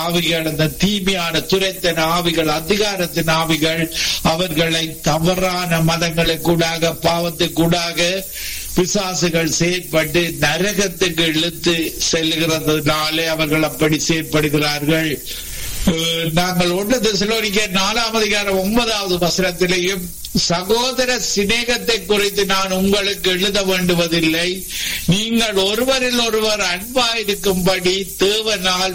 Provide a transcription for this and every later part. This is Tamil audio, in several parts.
ஆவிகள் அந்த தீமையான துரைத்தன ஆவிகள் அதிகாரத்தின் ஆவிகள் அவர்களை தவறான மதங்களுக்கூடாக பாவத்துக்கூடாக பிசாசுகள் செயற்பட்டு நரகத்துக்கு இழுத்து செல்கிறதுனாலே அவர்கள் அப்படி செயற்படுகிறார்கள் அஹ் நாங்கள் ஒன்று திசலோனிக்க நாலாம் அதிகாரம் ஒன்பதாவது வசனத்திலேயும் சகோதர சிநேகத்தை குறித்து நான் உங்களுக்கு எழுத வேண்டுவதில்லை நீங்கள் ஒருவரில் ஒருவர் அன்பாயிருக்கும்படி தேவனால்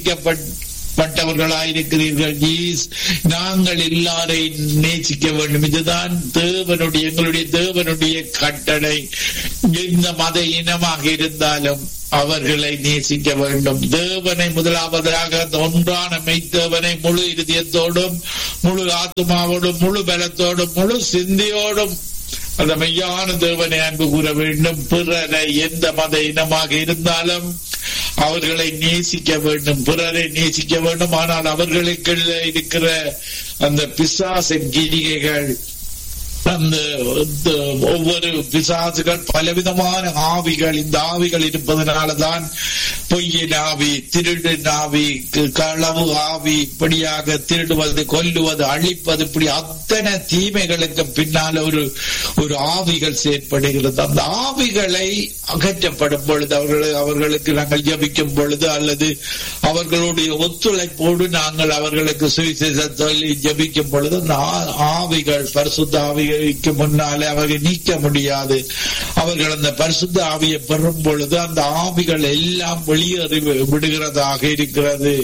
போதிக்கப்பட்டவர்களாயிருக்கிறீர்கள் ஈஸ் நாங்கள் எல்லாரையும் நேசிக்க வேண்டும் இதுதான் தேவனுடைய எங்களுடைய தேவனுடைய கட்டளை எந்த மத இனமாக இருந்தாலும் அவர்களை நேசிக்க வேண்டும் தேவனை முதலாவதாக அந்த ஒன்றான மெய்த்தேவனை முழு இருதயத்தோடும் முழு ஆத்மாவோடும் முழு பலத்தோடும் முழு சிந்தியோடும் அந்த மெய்யான தேவனை அன்பு கூற வேண்டும் பிறரை எந்த மத இனமாக இருந்தாலும் அவர்களை நேசிக்க வேண்டும் பிறரை நேசிக்க வேண்டும் ஆனால் அவர்களுக்கு இருக்கிற அந்த பிசாசின் கிரிகைகள் அந்த இந்த ஒவ்வொரு பிசாசுகள் பலவிதமான ஆவிகள் இந்த ஆவிகள் இருப்பதனாலதான் பொய்யின் ஆவி திருடு ஆவி களவு ஆவி இப்படியாக திருடுவது கொல்லுவது அழிப்பது இப்படி அத்தனை தீமைகளுக்கு பின்னால் ஒரு ஒரு ஆவிகள் செயற்படுகிறது அந்த ஆவிகளை அகற்றப்படும் பொழுது அவர்கள் அவர்களுக்கு நாங்கள் ஜபிக்கும் பொழுது அல்லது அவர்களுடைய ஒத்துழைப்போடு நாங்கள் அவர்களுக்கு சுவிசேஷத்தை ஜபிக்கும் பொழுது அந்த ஆவிகள் பரிசுத்த ஆவிக்கு முன்னாலே அவர்கள் நீக்க முடியாது அவர்கள் அந்த பரிசுத்த ஆவியை பெறும் பொழுது அந்த ஆவிகள் எல்லாம் வெளியேறி விடுகிறதாக இருக்கிறது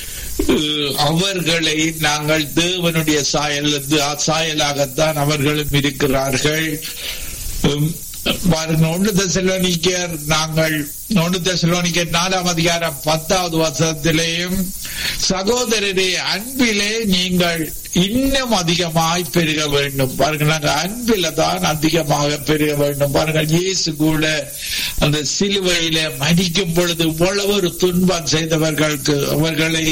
அவர்களை நாங்கள் தேவனுடைய சாயல் சாயலாகத்தான் அவர்களும் இருக்கிறார்கள் பாருங்க ஒன்று தசலோனிக்கர் நாங்கள் ஒன்று தசலோனிக்கர் நாலாம் அதிகாரம் பத்தாவது வருஷத்திலேயும் சகோதரரே அன்பிலே நீங்கள் இன்னும் அதிகமாய் பெருக வேண்டும் பாருங்க நாங்கள் அன்பில தான் அதிகமாக பெருக வேண்டும் பாருங்க இயேசு கூட அந்த சிலுவையில மடிக்கும் பொழுது இவ்வளவு ஒரு துன்பம் செய்தவர்களுக்கு அவர்களை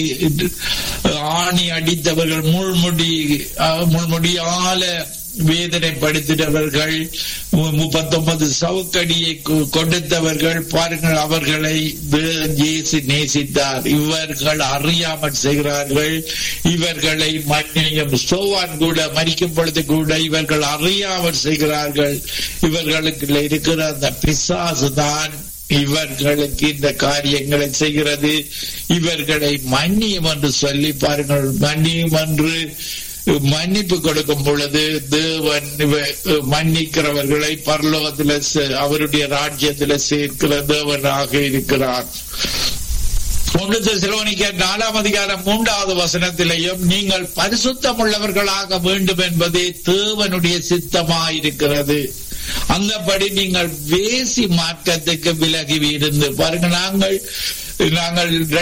ஆணி அடித்தவர்கள் முள்முடி முள்முடியால வேதனைப்படுத்தினவர்கள் முப்பத்தொன்பது சவுக்கடியை கொடுத்தவர்கள் பாருங்கள் அவர்களை இயேசு நேசித்தார் இவர்கள் அறியாமல் செய்கிறார்கள் இவர்களை மன்னியும் சோவான் கூட மறிக்கும் பொழுது கூட இவர்கள் அறியாமல் செய்கிறார்கள் இவர்களுக்கு இருக்கிற அந்த பிசாசு தான் இவர்களுக்கு இந்த காரியங்களை செய்கிறது இவர்களை மன்னியும் என்று சொல்லி பாருங்கள் மன்னியும் என்று மன்னிப்பு கொடுக்கும் பொழுது தேவன் மன்னிக்கிறவர்களை பரலோகத்தில் அவருடைய ராஜ்யத்தில் சேர்க்கிற தேவனாக இருக்கிறார் ஒன்று சிலோனிக்க நாலாம் அதிகாரம் மூன்றாவது வசனத்திலேயும் நீங்கள் பரிசுத்தம் உள்ளவர்களாக வேண்டும் என்பதே தேவனுடைய சித்தமாயிருக்கிறது அந்தபடி நீங்கள் வேசி மார்க்கத்துக்கு விலகி இருந்து பாருங்க நாங்கள் நாங்கள்